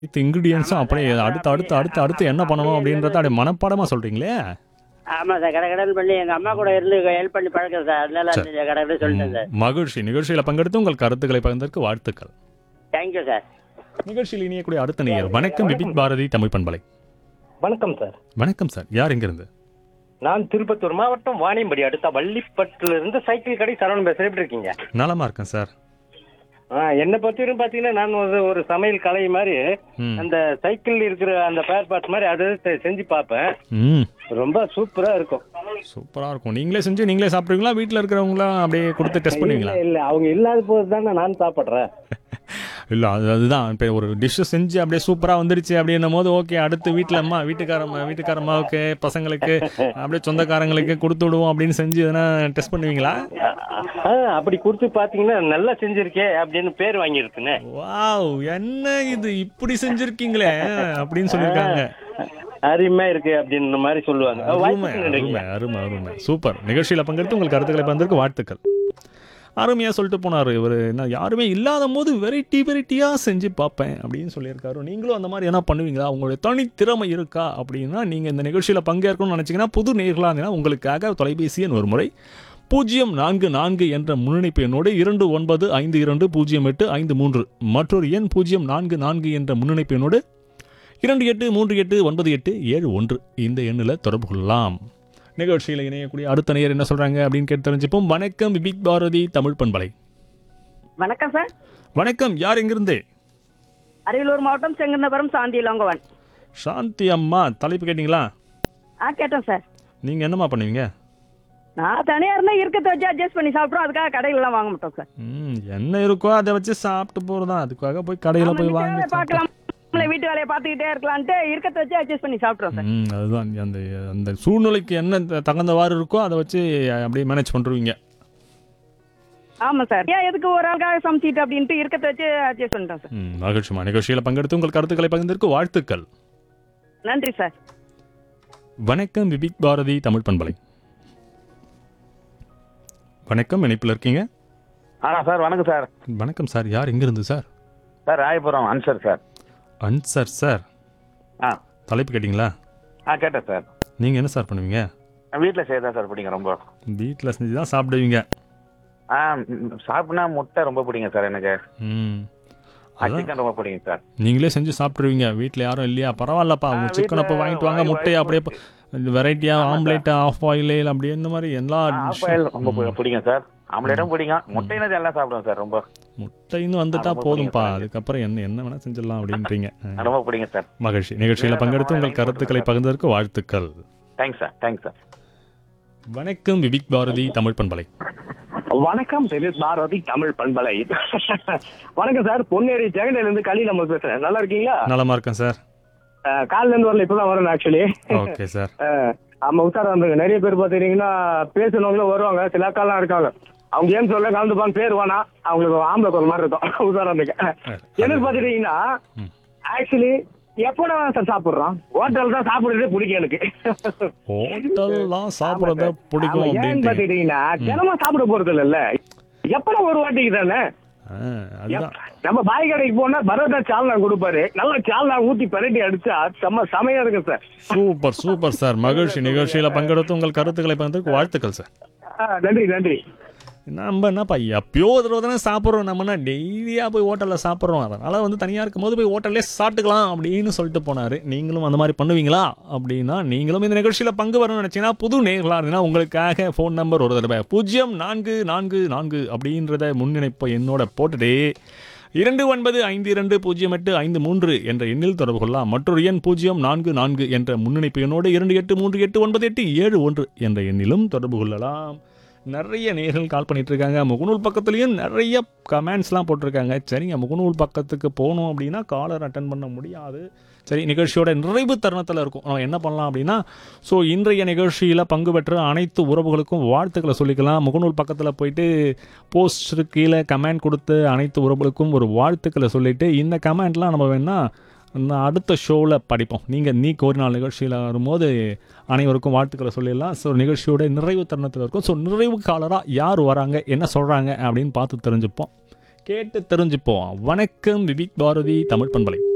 அனைத்து இன்கிரீடியன்ஸும் அப்படியே அடுத்து அடுத்து அடுத்து அடுத்து என்ன பண்ணணும் அப்படின்றத அப்படியே மனப்பாடமா சொல்றீங்களே ஆமா சார் கடை கடன் பண்ணி எங்க அம்மா கூட இருந்து ஹெல்ப் பண்ணி பழக்கம் சார் அதனால அந்த கடை கடை சொல்லிட்டேன் சார் மகிழ்ச்சி நிகழ்ச்சியில் பங்கெடுத்து உங்கள் கருத்துக்களை பகிர்ந்ததற்கு வாழ்த்துக்கள் தேங்க்யூ சார் நிகழ்ச்சியில் இணையக்கூடிய அடுத்த நேயர் வணக்கம் விபிக் பாரதி தமிழ் பண்பலை வணக்கம் சார் வணக்கம் சார் யார் எங்கிருந்து நான் திருப்பத்தூர் மாவட்டம் வாணியம்படி அடுத்த வள்ளிப்பட்டுல இருந்து சைக்கிள் கடை சரவணன் பேசுறேன் எப்படி இருக்கீங்க நலமா இருக்கேன் சார் ஆ, என்னை பத்தி வரைக்கும் பாத்தீங்கன்னா நான் ஒரு ஒரு சமையல் கலை மாதிரி ம். அந்த சைக்கிள் இருக்கிற அந்த பேர் பார்ட்ஸ் மாதிரி அதை செ- செஞ்சு பார்ப்பேன் ம் ரொம்ப சூப்பரா இருக்கும் சூப்பரா இருக்கும் நீங்களே செஞ்சு நீங்களே சாப்பிடுவீங்களா வீட்டில் இருக்கிறவங்களாம் அப்படியே கொடுத்து டெஸ்ட் பண்ணுவீங்களா இல்ல இல்ல அவங்க இல்லாத போது தானே நான் சாப்பிடுறேன் இல்லை அது அதுதான் இப்போ ஒரு டிஷ்ஷு செஞ்சு அப்படியே சூப்பராக வந்துருச்சு அப்படின்னும் போது ஓகே அடுத்து வீட்டில் அம்மா வீட்டுக்காரம்மா வீட்டுக்காரம்மாவுக்கு பசங்களுக்கு அப்படியே சொந்தக்காரங்களுக்கு கொடுத்து விடுவோம் அப்படின்னு செஞ்சு எதனா டெஸ்ட் பண்ணுவீங்களா ஆ, அப்படி கொடுத்து பாத்தீங்கன்னா நல்லா செஞ்சிருக்கே அப்படின்னு பேர் வாங்கியிருக்குன்னு வாவ் என்ன இது இப்படி செஞ்சிருக்கீங்களே அப்படின்னு சொல்லியிருக்காங்க அருமையா இருக்கு அப்படின்ற மாதிரி சொல்லுவாங்க அருமை வாய்ப்புக்கு நன்றிங்க. அருமை அருமை அருமை சூப்பர் நிகழ்ச்சியில் பங்கெடுத்து உங்கள் கருத்துக்களை பகிர்ந்ததற்கு வாழ்த்துக்கள் அருமையாக சொல்லிட்டு போனார் இவர் என்ன யாருமே இல்லாத போது வெரைட்டி வெரைட்டியாக செஞ்சு பார்ப்பேன் அப்படின்னு சொல்லியிருக்காரு நீங்களும் அந்த மாதிரி என்ன பண்ணுவீங்களா உங்களுடைய தனித்திறமை இருக்கா அப்படின்னா நீங்கள் இந்த நிகழ்ச்சியில் பங்கேற்கணும்னு நினச்சிங்கன்னா புது நேர்களாக இருந்தீங்கன்னா உங்களுக்காக தொலைபேசி எண் ஒரு முறை பூஜ்ஜியம் நான்கு நான்கு என்ற முன்னணிப்பு எண்ணோடு இரண்டு ஒன்பது ஐந்து இரண்டு பூஜ்ஜியம் எட்டு ஐந்து மூன்று மற்றொரு எண் பூஜ்ஜியம் நான்கு நான்கு என்ற முன்னணிப்பு எண்ணோடு இரண்டு எட்டு மூன்று எட்டு ஒன்பது எட்டு ஏழு ஒன்று இந்த எண்ணில் தொடர்பு கொள்ளலாம் நிகழ்ச்சியில் இணையக்கூடிய அடுத்த நேயர் என்ன சொல்றாங்க அப்படின்னு கேட்டு தெரிஞ்சுப்போம் வணக்கம் பிக் பாரதி தமிழ் பண்பலை வணக்கம் சார் வணக்கம் யார் எங்கிருந்து அரியலூர் மாவட்டம் செங்கந்தபுரம் சாந்தி லோங்கவன் சாந்தி அம்மா தலைப்பு கேட்டிங்களா ஆ கேட்டேன் சார் நீங்க என்னம்மா பண்ணுவீங்க நான் தனியா இருந்தா இருக்கத்தை வச்சு அட்ஜஸ்ட் பண்ணி சாப்பிட்றோம் அதுக்காக கடையிலலாம் வாங்க மாட்டோம் சார் ம் என்ன இருக்கோ அதை வச்சு சாப்பிட்டு போறதான் அதுக்காக போய் கடையில் ஆமா, போய் மிச்ச வாங்கி வேலையை பார்க்கலாம் நம்மள வீட்டு வேலையை பார்த்துக்கிட்டே இருக்கலான்ட்டு இருக்கத்தை வச்சு அட்ஜஸ்ட் பண்ணி சாப்பிட்றோம் சார் ம் அதுதான் அந்த அந்த சூழ்நிலைக்கு என்ன த- தகுந்தவாறு இருக்கோ அதை வச்சு அப்படியே மேனேஜ் பண்ணுருவீங்க ஆமா சார் ஏன் எதுக்கு ஒரு ஆளுக்காக சமைச்சிட்டு அப்படின்ட்டு இருக்கத்தை வச்சு அட்ஜஸ்ட் பண்ணிட்டோம் சார் ம் மகிழ்ச்சிமா நிகழ்ச்சியில் பங்கெடுத்து உங்கள் கருத்துக்களை பகிர்ந்ததற்கு வாழ்த்துக்கள் நன்றி சார் வணக்கம் விபிக் பாரதி தமிழ் பண்பலை வணக்கம் இணைப்பில் இருக்கீங்க ஆ சார் வணக்கம் சார் வணக்கம் சார் யார் எங்கிருந்து sir sir Royapuram answer sir answer sir ஆ தலைப்பு கேட்டிங்களா ஆ கேட்டேன் சார் நீங்கள் என்ன சார் பண்ணுவீங்க வீட்டில் செய்ய சார் பிடிக்கும் ரொம்ப வீட்டில் செஞ்சு தான் சாப்பிடுவீங்க ஆ ம், சாப்பிட்னா முட்டை ரொம்ப பிடிக்கும் சார் எனக்கு ம் அதான் சிக்கன் ரொம்ப பிடிக்கும் சார் நீங்களே செஞ்சு சாப்பிட்ருவீங்க வீட்டில் யாரும் இல்லையா பரவாயில்லப்பா ஆ, உங்கள் சிக்கனை இப்போ வீட்ல வாங்கிட்டு வாங்க வாய் முட்டையை வாய் அப்படியே வெரைட்டியாக ஆமா ஆம்லேட் ஆஃப் ஆயில் அப்படியே இந்த மாதிரி எல்லா ஆஃப் ஆயில் ரொம்ப பி- பிடிக்கும் சார் ஆம்லேட்டும் பிடிக்கும் முட்டையினது எல்லாம் சாப்பிடுவேன் சார் ரொம்ப முட்டைன்னு வந்துட்டா ரொம்ப போதும்ப்பா பிடிக்கும் சார். அதுக்கப்புறம் என்ன என்ன வேணால் செஞ்சிடலாம் அப்படின்றீங்க ஆ. ரொம்ப பிடிக்கும் சார் மகிழ்ச்சி நிகழ்ச்சியில் வேற பங்கெடுத்து உங்கள் வாழைப்பழம் கருத்துக்களை போட்டுருங்க பகிர்ந்ததற்கு வாழ்த்துக்கள் தேங்க்ஸ் சார் தேங்க்ஸ் சார் வணக்கம் விபிக் பாரதி தமிழ் பண்பலை வணக்கம் திரு பாரதி தமிழ் பண்பலை வணக்கம் சார் பொன்னேரி ஜெகனில இருந்து கலி நம்ம பேசுறேன் நல்லா இருக்கீங்களா நலமா இருக்கேன் சார் அஹ், காலைல இருந்து வரல இப்பதான் வரேன் ஆக்சுவலி ஓகே சார் ஆமா உத்தார வந்துருங்க நிறைய பேர் பாத்தீங்கன்னா பேசுனவங்களும் வருவாங்க சில அக்காலாம் இருக்காங்க அவங்க ஏன் சொல்ல கலந்துப்பான்னு பேர் வேணா அவங்களுக்கு ஆம்பளை குரல் மாதிரி இருக்கும் உதாரணத்துக்கு எனக்கு பாத்துட்டீங்கன்னா ஆக்சுவலி எப்படா சார் சாப்பிடுறோம் ஹோட்டல் தான் சாப்பிடுறதே பிடிக்கும் எனக்கு ஹோட்டல்லாம் சாப்பிட்றத ஆமா, பிடிக்கும் ஏன்னு அப்படின்ட்டு பாத்துட்டீங்கன்னா தினமா சாப்பிட போறது இல்ல எப்படா ஒரு வாட்டிக்கு தானே ஆ, அதுதான் நம்ம பாய் கடைக்கு போனா பரோட்டா சால்னா கொடுப்பாரு நல்லா சால்னா ஊத்தி பரட்டி அடிச்சா செம்ம செமையா இருக்கு சார் சூப்பர் சூப்பர் சார் மகிழ்ச்சி நிகழ்ச்சியில் பங்கெடுத்து உங்கள் கருத்துக்களை பகிர்ந்ததற்கு வாழ்த்துக்கள் சார் ஆ, நன்றி நன்றி நம்ம என்னப்பா எப்பயோ ஒரு தடவை தானே சாப்பிட்றோம் நம்மனா டெய்லியாக போய் ஹோட்டலில் சாப்பிட்றோம் அதனால் வந்து தனியாக இருக்கும்போது போய் ஹோட்டல்லே சாப்பிட்டுக்கலாம் அப்படின்னு சொல்லிட்டு போனார் நீங்களும் அந்த மாதிரி பண்ணுவீங்களா அப்படின்னா நீங்களும் இந்த நிகழ்ச்சியில் பங்கு வரணும்னு நினச்சிங்கன்னா புது நேர்களாக இருந்தீங்கன்னா உங்களுக்காக ஃபோன் நம்பர் ஒரு தடவை பூஜ்ஜியம் நான்கு நான்கு நான்கு அப்படின்றத முன்னிணைப்பை என்னோட போட்டுட்டு இரண்டு ஒன்பது ஐந்து இரண்டு பூஜ்ஜியம் எட்டு ஐந்து மூன்று என்ற எண்ணில் தொடர்பு கொள்ளலாம் மற்றொரு எண் பூஜ்ஜியம் நான்கு நான்கு என்ற முன்னிணைப்பு எண்ணோடு இரண்டு எட்டு மூன்று எட்டு ஒன்பது எட்டு ஏழு ஒன்று என்ற எண்ணிலும் தொடர்பு கொள்ளலாம் நிறைய நேர்கள் கால் பண்ணிட்டு இருக்காங்க முகநூல் பக்கத்துலேயும் நிறைய கமெண்ட்ஸ்லாம் போட்டிருக்காங்க சரிங்க முகநூல் பக்கத்துக்கு போகணும் அப்படின்னா காலர் அட்டன் பண்ண முடியாது சரி நிகழ்ச்சியோட நிறைவு தருணத்தில் இருக்கும் நம்ம என்ன பண்ணலாம் அப்படின்னா ஸோ இன்றைய நிகழ்ச்சியில் பங்கு பெற்ற அனைத்து உறவுகளுக்கும் வாழ்த்துக்களை சொல்லிக்கலாம் முகநூல் பக்கத்தில் போயிட்டு போஸ்ட் கீழே கமெண்ட் கொடுத்து அனைத்து உறவுகளுக்கும் ஒரு வாழ்த்துக்களை சொல்லிட்டு இந்த கமெண்ட்லாம் நம்ம வேணா நான் அடுத்த ஷோவில் படிப்போம் நீங்கள் நீ கோரினால் நிகழ்ச்சியில் வரும்போது அனைவருக்கும் வாழ்த்துக்களை சொல்லிடலாம் ஸோ நிகழ்ச்சியோட நிறைவு தருணத்தில் இருக்கும் ஸோ நிறைவு காலராக யார் வராங்க என்ன சொல்கிறாங்க அப்படின்னு பார்த்து தெரிஞ்சுப்போம் கேட்டு தெரிஞ்சுப்போம் வணக்கம் விபிக் பாரதி தமிழ் பண்பலை